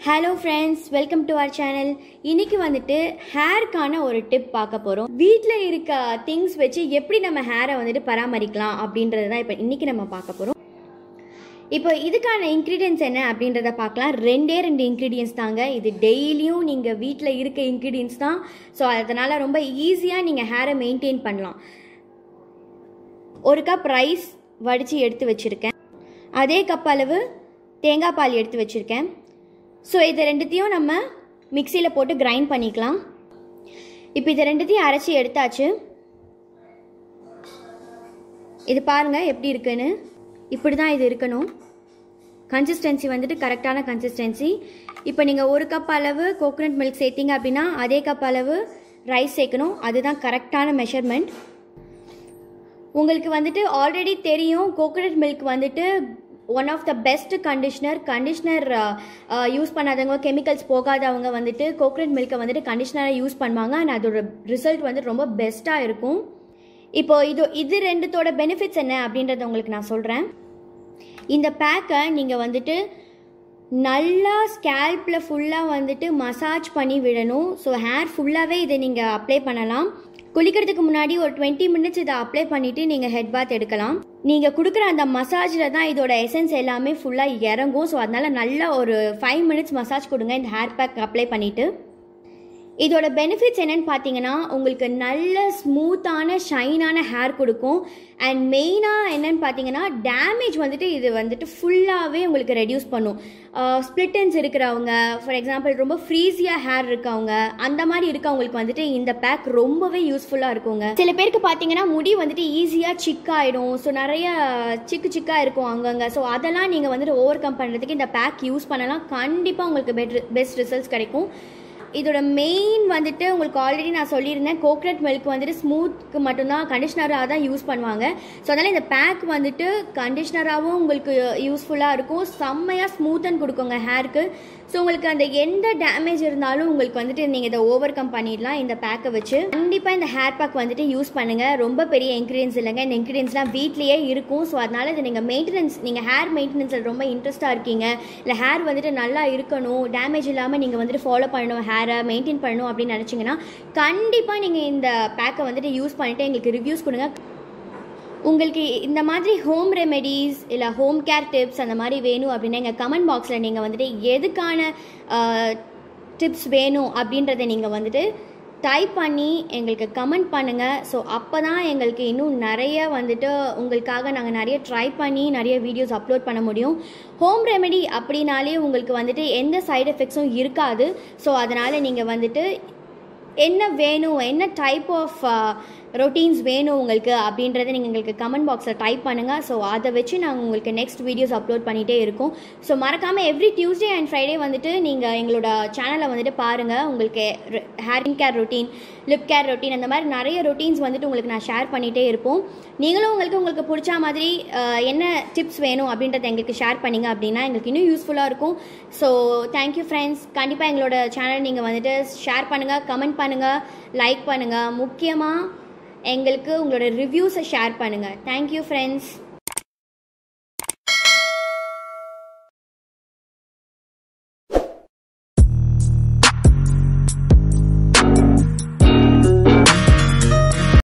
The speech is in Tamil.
hello friends welcome to our channel இன்னைக்கு வந்துட்டு ஹேர்க்கான ஒரு டிப் பார்க்க போகிறோம் வீட்டில் இருக்க திங்ஸ் வச்சு எப்படி நம்ம ஹேரை வந்துட்டு பராமரிக்கலாம் அப்படின்றது தான் இப்போ இன்னைக்கு நம்ம பார்க்க போகிறோம் இப்போ இதுக்கான இன்க்ரீடியன்ஸ் என்ன அப்படின்றத பார்க்கலாம் ரெண்டே ரெண்டு இன்க்ரீடியன்ஸ் தாங்க இது டெய்லியும் நீங்கள் வீட்டில் இருக்க இன்க்ரீடியன்ஸ் தான் ஸோ அதனால் ரொம்ப ஈஸியாக நீங்கள் ஹேரை மெயின்டைன் பண்ணலாம் ஒரு கப் ரைஸ் வடித்து எடுத்து வச்சுருக்கேன் அதே கப் அளவு தேங்காய் பால் எடுத்து வச்சுருக்கேன் ஸோ இது ரெண்டுத்தையும் நம்ம மிக்சியில் போட்டு கிரைண்ட் பண்ணிக்கலாம் இப்போ இது ரெண்டுத்தையும் அரைச்சி எடுத்தாச்சு இது பாருங்கள் எப்படி இருக்குன்னு இப்படி தான் இது இருக்கணும் கன்சிஸ்டன்சி வந்துட்டு கரெக்டான கன்சிஸ்டன்சி இப்போ நீங்கள் ஒரு கப் அளவு கோகோனட் மில்க் சேர்த்தீங்க அப்படின்னா அதே கப் அளவு ரைஸ் சேர்க்கணும் அதுதான் கரெக்டான மெஷர்மெண்ட் உங்களுக்கு வந்துட்டு ஆல்ரெடி தெரியும் கோகோனட் மில்க் வந்துட்டு one of the best conditioner conditioner use பண்ணாதவங்க கெமிக்கல்ஸ் போகாதவங்க வந்துட்டு கோகோனட் மில்கை வந்துட்டு கண்டிஷ்னராக யூஸ் பண்ணுவாங்க அண்ட் அதோட ரிசல்ட் வந்து ரொம்ப பெஸ்ட்டாக இருக்கும் இப்போ இது இது ரெண்டுத்தோட பெனிஃபிட்ஸ் என்ன அப்படின்றத உங்களுக்கு நான் சொல்கிறேன் இந்த பேக்கை நீங்கள் வந்துட்டு நல்லா ஸ்கேல்பில் ஃபுல்லாக வந்துட்டு மசாஜ் பண்ணி விடணும் ஸோ ஹேர் ஃபுல்லாகவே இதை நீங்கள் அப்ளை பண்ணலாம் குளிக்கிறதுக்கு முன்னாடி ஒரு டுவெண்ட்டி மினிட்ஸ் இதை அப்ளை பண்ணிவிட்டு நீங்கள் ஹெட் பாத் எடுக்கலாம் நீங்கள் கொடுக்குற அந்த மசாஜில் தான் இதோட எசன்ஸ் எல்லாமே ஃபுல்லாக இறங்கும் ஸோ அதனால் நல்லா ஒரு ஃபைவ் மினிட்ஸ் மசாஜ் கொடுங்க இந்த ஹேர் பேக் அப்ளை பண்ணிவிட்டு இதோட பெனிஃபிட்ஸ் என்னன்னு பார்த்தீங்கன்னா உங்களுக்கு நல்ல ஸ்மூத்தான ஷைனான ஹேர் கொடுக்கும் அண்ட் மெயினாக என்னன்னு பார்த்தீங்கன்னா டேமேஜ் வந்துட்டு இது வந்துட்டு ஃபுல்லாகவே உங்களுக்கு ரெடியூஸ் பண்ணும் ஸ்பிளிட்டன்ஸ் இருக்கிறவங்க ஃபார் எக்ஸாம்பிள் ரொம்ப ஃப்ரீஸியாக ஹேர் இருக்கவங்க அந்த மாதிரி இருக்கவங்களுக்கு வந்துட்டு இந்த பேக் ரொம்பவே யூஸ்ஃபுல்லாக இருக்குங்க சில பேருக்கு பார்த்தீங்கன்னா முடி வந்துட்டு ஈஸியாக சிக்காயிடும் ஸோ நிறைய சிக்கு சிக்காக இருக்கும் அங்கங்கே ஸோ அதெல்லாம் நீங்கள் வந்துட்டு ஓவர் கம் பண்ணுறதுக்கு இந்த பேக் யூஸ் பண்ணலாம் கண்டிப்பாக உங்களுக்கு பெட் பெஸ்ட் ரிசல்ட்ஸ் கிடைக்கும் இதோட மெயின் வந்துட்டு உங்களுக்கு ஆல்ரெடி நான் சொல்லியிருந்தேன் கோகனட் மில்க் வந்துட்டு ஸ்மூத்க்கு மட்டும்தான் கண்டிஷ்னராக தான் யூஸ் பண்ணுவாங்க ஸோ அதனால் இந்த பேக் வந்துட்டு கண்டிஷ்னராகவும் உங்களுக்கு யூஸ்ஃபுல்லாக இருக்கும் செம்மையாக ஸ்மூத்தன் கொடுக்குங்க ஹேருக்கு ஸோ உங்களுக்கு அந்த எந்த டேமேஜ் இருந்தாலும் உங்களுக்கு வந்துட்டு நீங்கள் இதை ஓவர் கம் பண்ணிடலாம் இந்த பேக்கை வச்சு கண்டிப்பாக இந்த ஹேர் பேக் வந்துட்டு யூஸ் பண்ணுங்கள் ரொம்ப பெரிய இன்க்ரீடியன்ஸ் இல்லைங்க இந்த இன்க்ரீடியன்ஸ்லாம் வீட்லேயே இருக்கும் ஸோ அதனால் இது நீங்கள் மெயின்டெனன்ஸ் நீங்கள் ஹேர் மெயின்டெனன்ஸில் ரொம்ப இன்ட்ரெஸ்ட்டாக இருக்கீங்க இல்லை ஹேர் வந்துட்டு நல்லா இருக்கணும் டேமேஜ் இல்லாமல் நீங்கள் வந்துட்டு ஃபாலோ பண்ணணும் ஹேரை மெயின்டைன் பண்ணணும் அப்படின்னு நினச்சிங்கன்னா கண்டிப்பாக நீங்கள் இந்த பேக்கை வந்துட்டு யூஸ் பண்ணிவிட்டு எங்களுக்கு ரிவ்யூஸ் கொடுங்க உங்களுக்கு இந்த மாதிரி ஹோம் ரெமெடிஸ் இல்லை ஹோம் கேர் டிப்ஸ் அந்த மாதிரி வேணும் அப்படின்னா எங்கள் கமெண்ட் பாக்ஸில் நீங்கள் வந்துட்டு எதுக்கான டிப்ஸ் வேணும் அப்படின்றத நீங்கள் வந்துட்டு டைப் பண்ணி எங்களுக்கு கமெண்ட் பண்ணுங்கள் ஸோ அப்போ தான் எங்களுக்கு இன்னும் நிறைய வந்துட்டு உங்களுக்காக நாங்கள் நிறைய ட்ரை பண்ணி நிறைய வீடியோஸ் அப்லோட் பண்ண முடியும் ஹோம் ரெமெடி அப்படின்னாலே உங்களுக்கு வந்துட்டு எந்த சைடு எஃபெக்ட்ஸும் இருக்காது ஸோ அதனால் நீங்கள் வந்துட்டு என்ன வேணும் என்ன டைப் ஆஃப் ரொட்டீன்ஸ் வேணும் உங்களுக்கு அப்படின்றத நீங்கள் எங்களுக்கு கமெண்ட் பாக்ஸில் டைப் பண்ணுங்கள் ஸோ அதை வச்சு நாங்கள் உங்களுக்கு நெக்ஸ்ட் வீடியோஸ் அப்லோட் பண்ணிகிட்டே இருக்கோம் ஸோ மறக்காமல் எவ்ரி டியூஸ்டே அண்ட் ஃப்ரைடே வந்துட்டு நீங்கள் எங்களோட சேனலை வந்துட்டு பாருங்கள் உங்களுக்கு hair care routine lip care routine அந்த மாதிரி நிறைய ரொட்டீன்ஸ் வந்துட்டு உங்களுக்கு நான் ஷேர் பண்ணிகிட்டே இருப்போம் நீங்களும் உங்களுக்கு உங்களுக்கு பிடிச்ச மாதிரி என்ன டிப்ஸ் வேணும் அப்படின்றத எங்களுக்கு ஷேர் பண்ணிங்க அப்படின்னா எங்களுக்கு இன்னும் யூஸ்ஃபுல்லாக இருக்கும் ஸோ தேங்க்யூ ஃப்ரெண்ட்ஸ் கண்டிப்பாக எங்களோட சேனல் நீங்கள் வந்துட்டு ஷேர் பண்ணுங்கள் கமெண்ட் பண்ணுங்கள் லைக் பண்ணுங்கள் முக்கியமாக எங்களுக்கு உங்களோட ரிவ்யூஸை ஷேர் பண்ணுங்கள் தேங்க்யூ ஃப்ரெண்ட்ஸ்